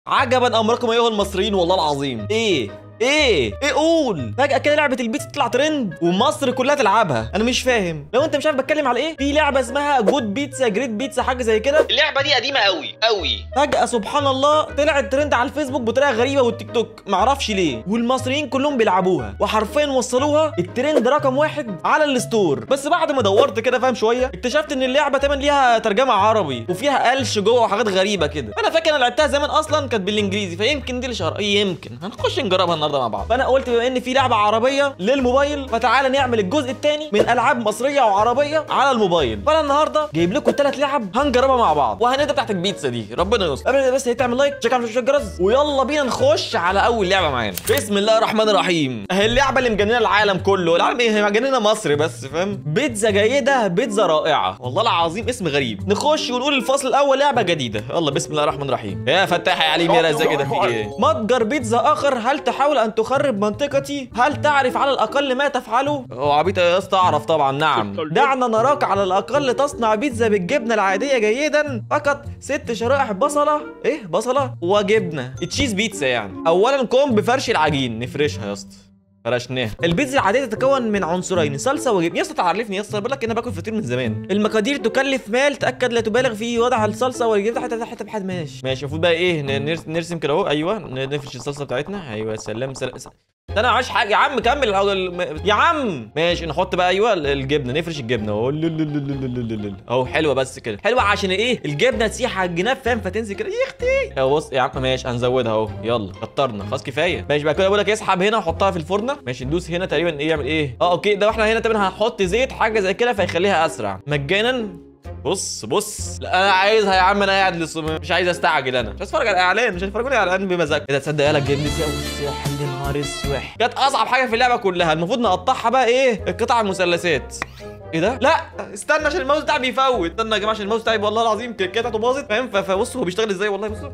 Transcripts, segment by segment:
عجبا امركم ايها المصريين والله العظيم ايه ايه ايه قول فجاه كده لعبه البيتزا تطلع ترند ومصر كلها تلعبها انا مش فاهم لو انت مش عارف بتكلم على ايه في لعبه اسمها جود بيتزا جريت بيتزا حاجه زي كده اللعبه دي قديمه قوي قوي فجأة سبحان الله طلعت ترند على الفيسبوك بطريقة غريبة والتيك توك معرفش ليه والمصريين كلهم بيلعبوها وحرفيا وصلوها الترند رقم واحد على الستور بس بعد ما دورت كده فاهم شوية اكتشفت ان اللعبة تمن ليها ترجمة عربي وفيها قلش جوه وحاجات غريبة كده انا فاكر انا لعبتها زمان اصلا كانت بالانجليزي فيمكن دي الشهر يمكن هنخش نجربها النهارده مع بعض فانا قلت بما ان في لعبة عربية للموبايل فتعالى نعمل الجزء الثاني من العاب مصرية وعربية على الموبايل فانا النهارده جايب لكم ثلاث لعب هنجربها مع بعض وهنبدا تحت البيتزا دي ربنا يستر قبل بس تعمل لايك تشيك على الجرس ويلا بينا نخش على اول لعبه معانا بسم الله الرحمن الرحيم اهي اللعبه اللي مجننه العالم كله العالم ايه هي مجننه مصر بس فاهم بيتزا جيده بيتزا رائعه والله العظيم اسم غريب نخش ونقول الفصل الاول لعبه جديده يلا بسم الله الرحمن الرحيم يا فتاح يا عليم يا رزاق كده في ايه متجر بيتزا اخر هل تحاول ان تخرب منطقتي هل تعرف على الاقل ما تفعله هو عبيط يا اسطى اعرف طبعا نعم دعنا نراك على الاقل تصنع بيتزا بالجبنه العاديه جيدا فقط ست شرائح بصله ايه بصله وجبنه تشيز بيتزا يعني اولا قم بفرش العجين نفرشها يا اسطى فرشناها البيتزا العاديه تتكون من عنصرين صلصه وجبنه يا اسطى تعرفني يا اسطى بقول لك انا باكل فطير من زمان المقادير تكلف مال تاكد لا تبالغ في وضع الصلصه والجبنه حتى حتى بحد ماشي ماشي المفروض بقى ايه ن- نرس- نرسم كده اهو ايوه ن- نفرش الصلصه بتاعتنا ايوه سلام سلام سلام. انا عايش حاجه يا عم كمل الأول الم- يا عم ماشي نحط بقى ايوه ال- الجبنه نفرش الجبنه اهو لل- لل- لل- لل- لل- لل. اهو حلوه بس كده حلوه عشان ايه الجبنه تسيح على الجناب فاهم فتنزل كده يا اختي اهو بص يا عم ماشي هنزودها اهو يلا كترنا خلاص كفايه ماشي بقى كده بقول لك اسحب هنا وحطها في الفرن ماشي ندوس هنا تقريبا ايه يعمل ايه اه اوكي ده واحنا هنا تقريبا هنحط زيت حاجه زي كده فيخليها اسرع مجانا بص بص لا انا عايزها يا عم انا قاعد لسه مش عايز استعجل انا مش عايز اتفرج على الاعلان مش هتفرجوني على الاعلان بمزاج اذا تصدق يالا جبنه يا والساحل يا نهار اسوح كانت اصعب حاجه في اللعبه كلها المفروض نقطعها بقى ايه القطع المثلثات ايه ده؟ لا استنى عشان الماوس بتاعي بيفوت استنى يا جماعه عشان الماوس بتاعي والله العظيم كده بتاعته باظت فاهم ف- فبص هو بيشتغل ازاي والله بصوا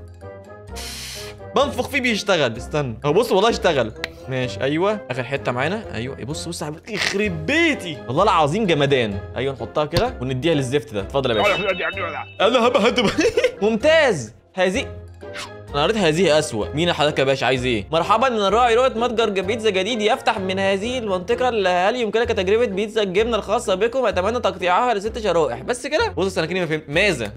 بنفخ فيه بيشتغل استنى هو بص والله اشتغل ماشي ايوه اخر حته معانا ايوه بص بص يا حبيبتي يخرب بيتي والله العظيم جمدان ايوه نحطها كده ونديها للزفت ده اتفضل يا باشا انا هبقى هتبقى ممتاز هذه انا قريت هذه اسوأ مين حضرتك يا باشا عايز ايه مرحبا من الراعي رؤيه متجر بيتزا جديد يفتح من هذه المنطقه اللي هل يمكنك تجربه بيتزا الجبنه الخاصه بكم اتمنى تقطيعها لست شرائح بس كده بص انا كده ما فهمت ماذا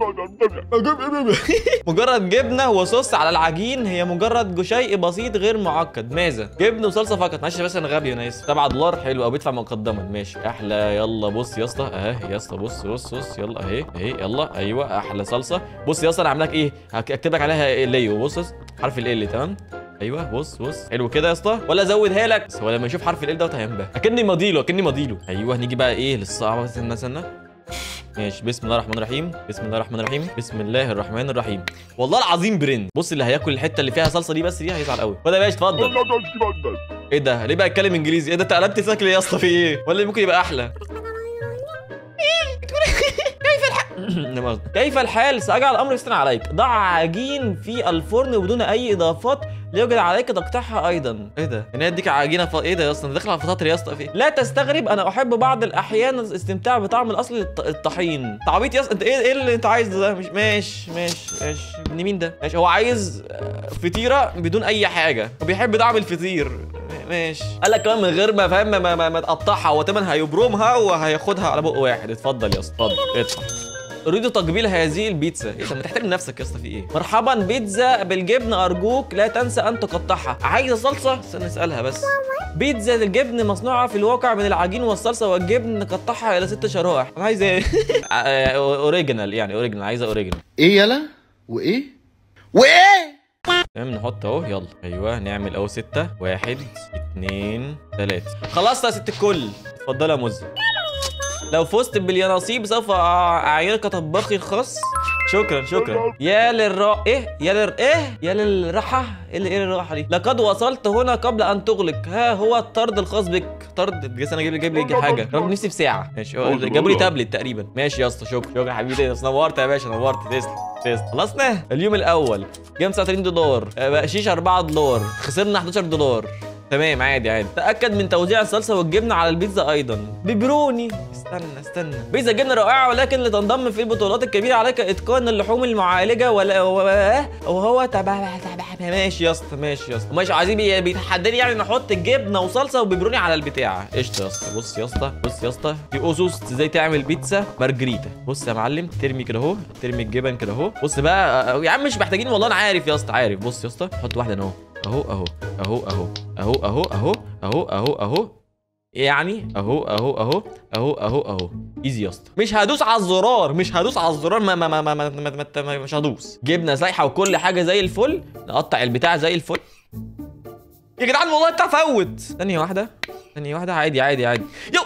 مجرد جبنه وصوص على العجين هي مجرد شيء بسيط غير معقد ماذا جبنه وصلصه فقط معلش بس انا غبي انا اسف 7 دولار حلو او بيدفع مقدما ماشي احلى يلا بص يا اسطى اهي يا اسطى بص بص بص يلا اهي اهي يلا ايوه احلى صلصه بص يا اسطى انا عامل لك ايه هك- هكتب لك عليها ليو بص بص حرف ال تمام ايوه بص بص حلو كده يا اسطى ولا ازودها لك بس هو لما يشوف حرف ال دوت هينبه اكني مضيله اكني مضيله ايوه نيجي بقى ايه للصعبه استنى استنى ماشي بسم الله الرحمن الرحيم بسم الله الرحمن الرحيم بسم الله الرحمن الرحيم والله العظيم برنس بص اللي هياكل الحته اللي فيها صلصه دي بس دي هيزعل قوي خد يا باشا اتفضل ايه ده ليه بقى اتكلم انجليزي ايه ده انت قلبت ساكل يا اسطى في ايه ولا ممكن يبقى احلى كيف الحال كيف الحال ساجعل الامر يستنى عليك ضع عجين في الفرن بدون اي اضافات لا يوجد عليك تقطيعها ايضا ايه ده انا اديك عجينه ف... ايه ده يا اسطى انت داخل على فطاطر يا اسطى في إيه؟ لا تستغرب انا احب بعض الاحيان الاستمتاع بطعم الاصل الط... الطحين تعبيط يا اسطى انت ايه ايه اللي انت عايزه ده مش ماشي ماشي ماشي ابن مين ده ماشي هو عايز آه، فطيره بدون اي حاجه وبيحب طعم الفطير ماشي قال لك كمان من غير ما فاهم ما, ما, ما تقطعها هو تمن هيبرمها وهياخدها على بق واحد اتفضل يا اسطى اتفضل ادفع اريد تقبيل هذه البيتزا ايه طب ما تحترم نفسك يا اسطى في ايه مرحبا بيتزا بالجبنه ارجوك لا تنسى ان تقطعها عايزه صلصه استنى نسالها بس بيتزا الجبن مصنوعه في الواقع من العجين والصلصه والجبن نقطعها الى ست شرائح انا عايز ايه آه، اوريجينال يعني اوريجينال عايزه اوريجينال ايه يلا وايه وايه تمام نحط اهو يلا ايوه نعمل اهو ستة واحد اتنين تلاتة خلصت يا ست الكل اتفضل يا مز لو فزت باليانصيب سوف اعينك طباخي الخاص شكرا شكرا يا للرا ايه يا لل ايه يا للراحه ايه اللي ايه الراحه دي لقد وصلت هنا قبل ان تغلق ها هو الطرد الخاص بك طرد جس انا جايب لي جايب لي حاجه رب نفسي في ساعه ماشي هو جابوا لي تابلت تقريبا ماشي يا اسطى شكرا شكرا يا حبيبي بس نورت يا باشا نورت تسلم تسلم خلصنا اليوم الاول جيم 39 دولار آه، بقشيش 4 دولار خسرنا 11 دولار تمام عادي عادي تاكد من توزيع الصلصه والجبنه على البيتزا ايضا بيبروني استنى استنى بيتزا جبنه رائعه ولكن لتنضم في البطولات الكبيره عليك اتقان اللحوم المعالجه ولا و- وهو تبع تبع ماشي يا اسطى ماشي يا اسطى ماشي عايزين بي- بيتحداني يعني نحط جبنه وصلصه وبيبروني على البتاع قشطه يا اسطى بص يا اسطى بص يا اسطى في اسس ازاي تعمل بيتزا مارجريتا بص يا معلم ترمي كده اهو ترمي الجبن كده اهو بص بقى أه، يا عم مش محتاجين والله انا عارف يا اسطى عارف بص يا اسطى حط واحده هنا اهو اهو اهو اهو اهو اهو اهو اهو اهو اهو يعني اهو اهو اهو اهو اهو اهو ايزي يا اسطى مش هدوس على الزرار مش هدوس على الزرار ما ما ما ما, ما, ما, ما, ما مش هدوس جبنه سايحه وكل حاجه زي الفل نقطع البتاع زي الفل يا جدعان والله انت فوت ثانيه واحده ثانيه واحده عادي عادي عادي يو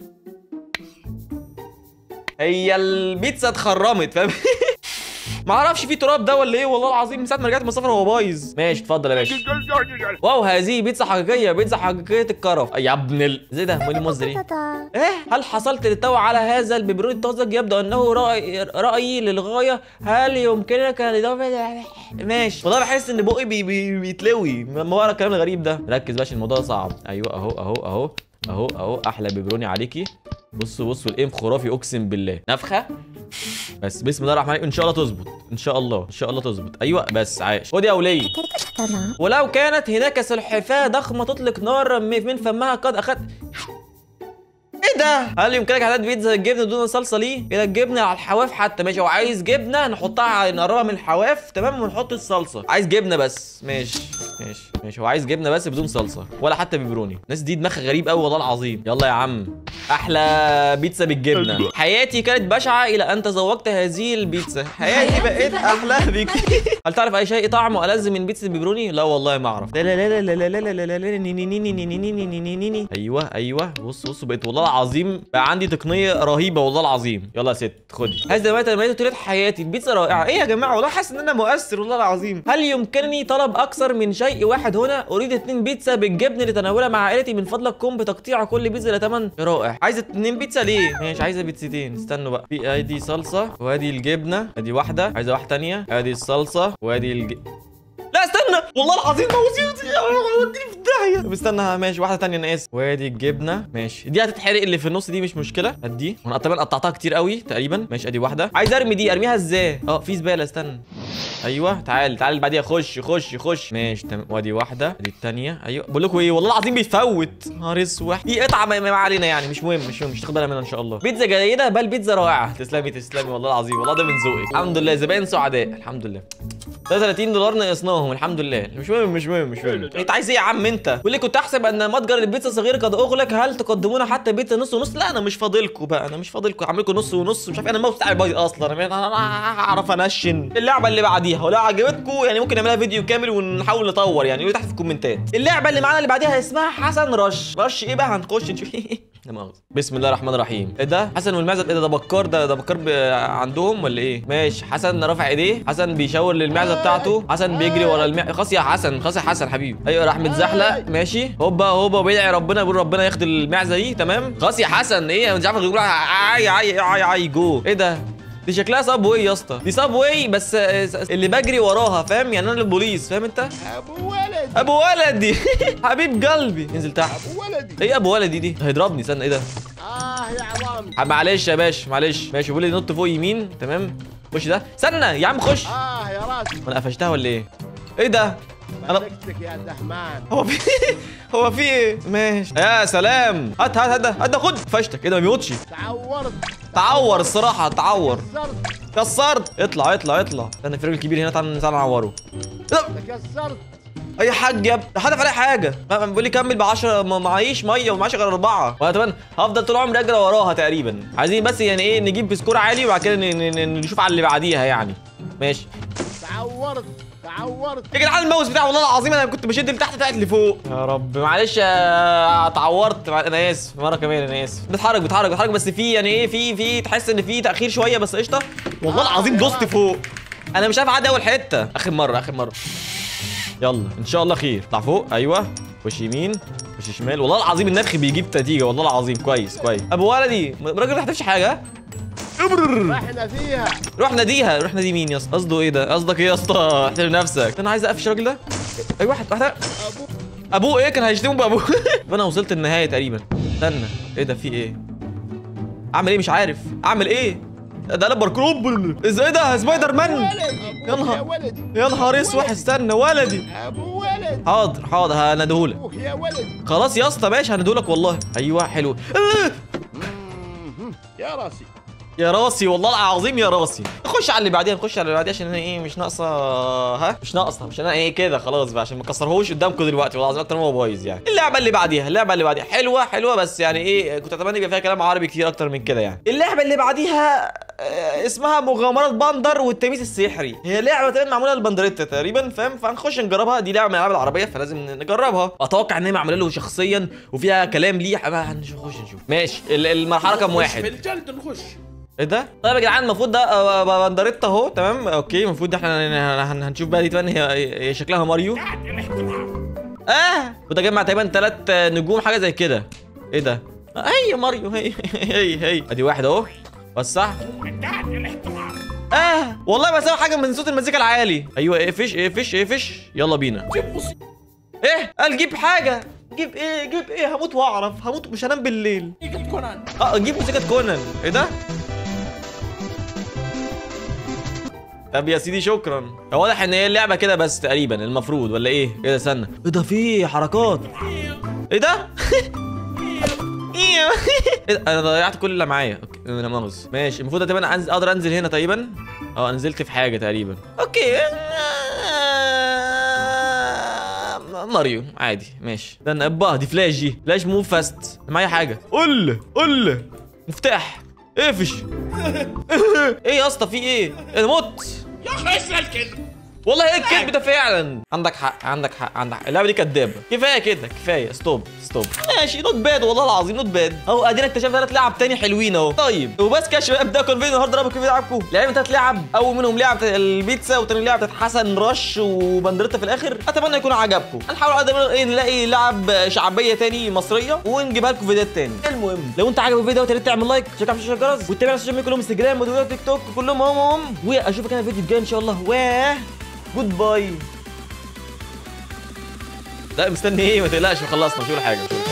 هي البيتزا اتخرمت فاهم ما اعرفش في تراب ده ولا ايه والله العظيم من ساعه ما رجعت من السفر هو بايظ ماشي اتفضل يا باشا واو هذه بيتزا حقيقيه بيتزا حقيقيه الكرف يا ابن ال زي ده مين المصدر ايه ايه هل حصلت للتو على هذا البيبروني الطازج يبدو انه رأي رايي للغايه هل يمكنك الاضافه ماشي والله بحس ان بقي بي بي بيتلوي ما ورا الكلام الغريب ده ركز باشا الموضوع صعب ايوه اهو اهو اهو اهو اهو احلى بيبروني عليكي بصوا بصوا الايم خرافي اقسم بالله نفخه بس بسم الله الرحمن الرحيم ان شاء الله تظبط ان شاء الله ان شاء الله تظبط ايوه بس عايش خد يا ولي ولو كانت هناك سلحفاه ضخمه تطلق نارا من من فمها قد اخذت ايه ده؟ هل يمكنك اعداد بيتزا الجبنه دون صلصه ليه؟ الى الجبنه على الحواف حتى ماشي لو عايز جبنه نحطها على- نقربها من الحواف تمام ونحط الصلصه عايز جبنه بس ماشي ماشي ماشي هو عايز جبنه بس بدون صلصه ولا حتى بيبروني الناس دي دماغها غريب قوي والله العظيم يلا يا عم احلى بيتزا بالجبنه حياتي كانت بشعه الى ان تذوقت هذه البيتزا حياتي بقت احلى بكتير هل تعرف اي شيء طعمه ألذ من بيتزا البيبروني لا والله ما اعرف لا لا لا لا لا لا لا لا لا لا ني- ني- ني- ني- ني- ني- ني- ني- ني- ني- ني. ايوه ايوه بص بص بقيت والله العظيم بقى عندي تقنيه رهيبه والله العظيم يلا يا ست خدي هذا ما تميت طيله حياتي البيتزا رائعه ايه يا جماعه والله حاسس ان انا مؤثر والله العظيم هل يمكنني طلب اكثر من شيء واحد هنا اريد اتنين بيتزا بالجبن لتناولها مع عائلتي من فضلك قم بتقطيع كل بيتزا لثمن رائع عايزه اتنين بيتزا ليه ماشي عايزه بيتزتين استنوا بقى في ادي صلصه وادي الجبنه ادي واحده عايزه واحده تانية ادي الصلصه وادي الج... لا استنى والله العظيم موزيتي وديني في داهيه طب استنى ماشي واحده تانية انا اسف وادي الجبنه ماشي دي هتتحرق اللي في النص دي مش مشكله ادي وانا طبعا قطعتها كتير قوي تقريبا ماشي ادي واحده عايز ارمي دي ارميها ازاي اه في زباله استنى ايوه تعال تعال اللي بعديها خش خش خش ماشي تمام وادي واحده ادي الثانيه ايوه بقول لكم ايه والله العظيم بيفوت نهار اسود في قطعه ما ما علينا يعني مش مهم مش مهم مش تاخد بالها منها ان شاء الله بيتزا جيده بل بيتزا رائعه تسلمي تسلمي والله العظيم والله ده من ذوقك الحمد لله زباين سعداء الحمد لله ده 30 دولار نقصناهم الحمد لله مش مهم مش مهم مش مهم انت عايز ايه يا عم انت بيقول لي كنت احسب ان متجر البيتزا صغير قد اغلق هل تقدمون حتى بيتزا نص ونص لا انا مش فاضلكم بقى انا مش فاضلكم اعمل لكم نص ونص مش عارف انا الماوس بتاعي بايظ اصلا انا انا هعرف انشن اللعبه اللي بعديها ولو عجبتكم يعني ممكن نعملها فيديو كامل ونحاول نطور يعني قولوا تحت في الكومنتات اللعبه اللي معانا اللي بعديها اسمها حسن رش رش ايه بقى هنخش نشوف لا مؤاخذة. بسم الله الرحمن الرحيم ايه ده حسن والمعزه ايه ده ده بكار ده ده بكار ب... عندهم ولا ايه ماشي حسن رافع ايديه حسن بيشاور للمعزه بتاعته حسن بيجري ورا المع خلاص يا حسن خلاص يا حسن حبيبي ايوه راح متزحلق ماشي هوبا هوبا وبيدعي ربنا يقول ربنا ياخد المعزه دي تمام خلاص يا حسن ايه مش عارف يقول عاي عاي عاي عاي جو ايه ده دي شكلها صاب واي يا اسطى دي صاب واي بس آه، اللي بجري وراها فاهم يعني انا البوليس فاهم انت ابو ولد ابو ولدي حبيب قلبي انزل تحت ابو ولدي ايه ابو ولدي دي هيضربني استنى ايه ده اه يا عظام ح- معلش يا باشا معلش ماشي بيقول لي نط فوق يمين تمام خش ده استنى يا عم خش اه يا راسي انا قفشتها ولا ايه ايه ده انا ملكتك يا الرحمن هو في هو في ايه ماشي يا سلام هات هات هات ده هات ده خد فشتك ايه ده ما بيموتش تعورت تعور الصراحه تعور كسرت كسرت اطلع اطلع اطلع استنى في راجل كبير هنا تعال تعال نعوره لا، تكسرت اي حاج يا ابني ده حدف عليه حاجه ما- بيقول لي كمل ب 10 ما معيش ميه ومعيش غير اربعه وانا كمان هفضل طول عمري اجري وراها تقريبا عايزين بس يعني ايه نجيب سكور عالي وبعد كده ن- ن- ن- نشوف على اللي بعديها يعني ماشي تعورت تعورت يا جدعان الماوس بتاعي والله العظيم انا كنت بشد لتحت طلعت لفوق يا رب معلش آه، اتعورت مع- انا اسف مره كمان انا اسف بتحرك بتحرك بتحرك بس في يعني ايه في في تحس ان في تاخير شويه بس قشطه والله العظيم دوست فوق انا مش عارف اعدي اول حته اخر مره اخر مره يلا ان شاء الله خير اطلع فوق ايوه وش يمين وش شمال والله العظيم النفخ بيجيب نتيجه والله العظيم كويس كويس ابو ولدي الراجل ما يحتفش حاجه ابرر. احنا فيها روح ناديها روح نادي مين يا اسطى قصده ايه ده قصدك ايه يا اسطى احترم نفسك انا عايز اقفش الراجل ده اي واحد واحده ابو ابوه ايه كان هيشتمه بابوه فانا وصلت النهايه تقريبا استنى ايه ده في ايه اعمل ايه مش عارف اعمل ايه ده انا باركروب ازاي ده سبايدر مان ولدي يا أبوك نهار- يا ولدي يا نهار اسود استنى ولدي ابو ولدي حاضر حاضر هندهولك ابوك يا ولدي خلاص يا اسطى ماشي هندهولك والله ايوه حلو آه! مهم. يا راسي يا راسي والله العظيم يا راسي نخش على اللي بعديها نخش على اللي بعديها عشان انا ايه مش ناقصه ها مش ناقصه مش انا ايه كده خلاص بقى عشان ما اكسرهوش قدامكم دلوقتي والله العظيم اكتر ما هو بايظ يعني اللعبه اللي بعديها اللعبه اللي بعديها حلوه حلوه بس يعني ايه كنت اتمنى يبقى فيها كلام عربي كتير اكتر من كده يعني اللعبه اللي بعديها آه، اسمها مغامرات بندر والتميس السحري هي لعبه تقريبا معموله للبندريتا تقريبا فاهم فهنخش نجربها دي لعبه من الالعاب العربيه فلازم نجربها اتوقع ان هي معموله له شخصيا وفيها كلام ليه بقى هنخش نشوف ماشي ال- المرحله كام واحد في الجلد نخش ايه ده؟ طيب يا جدعان المفروض ده آه، بندريتا اهو تمام اوكي المفروض ده احنا هن- هن- هنشوف بقى دي تبان هي هي شكلها ماريو اه كنت اجمع تقريبا ثلاث نجوم حاجه زي كده ايه ده؟ آه، هي ماريو هي هي هي ادي واحد اهو وسع اه والله بسوي حاجه من صوت المزيكا العالي ايوه اقفش اقفش اقفش يلا بينا ايه قال جيب حاجه جيب ايه جيب ايه هموت واعرف هموت مش هنام بالليل ايجل كونان اه جيب موسيقى كونان ايه ده؟ طب يا سيدي شكرا هو واضح ان هي اللعبه كده بس تقريبا المفروض ولا ايه؟ ايه ده استنى ايه ده في حركات ايه ده؟ ايه ده؟ انا ضيعت كل اللي معايا اوكي لا مؤاخذة ماشي المفروض تقريبا أنزل اقدر انزل هنا تقريبا اه نزلت في حاجه تقريبا اوكي ماريو عادي ماشي استنى ابا دي فلاش دي فلاش موف فاست معايا حاجه قول قول مفتاح اقفش ايه يا اسطى في ايه انا مت يا اخي اسال الكذب والله ايه الكذب ده فعلا عندك حق عندك حق عندك حق اللعبه دي كدابه كفايه كده كفايه ستوب ستوب ماشي نوت باد والله العظيم نوت باد اهو ادينا اكتشفنا ثلاث لعب تاني حلوين اهو طيب وبس كده يا شباب ده كان فيديو النهارده رابط كيف لعبكم لعبنا ثلاث لعب اول منهم لعبه البيتزا وتاني لعبه بتاعت حسن رش وبندرتا في الاخر اتمنى يكون عجبكم هنحاول قدر الإمكان ايه نلاقي لعب شعبيه تاني مصريه ونجيبها لكم فيديوهات تاني المهم لو انت عجبك الفيديو يا ريت تعمل لايك تشجع في الشاشه الجرس وتتابع على السوشيال ميديا كلهم انستجرام وتويتر تيك توك كلهم هم هم واشوفك انا الفيديو الجاي ان شاء الله واه جود باي لا مستني ايه ما تقلقش خلصنا مش هقول حاجه مش هقول حاجة.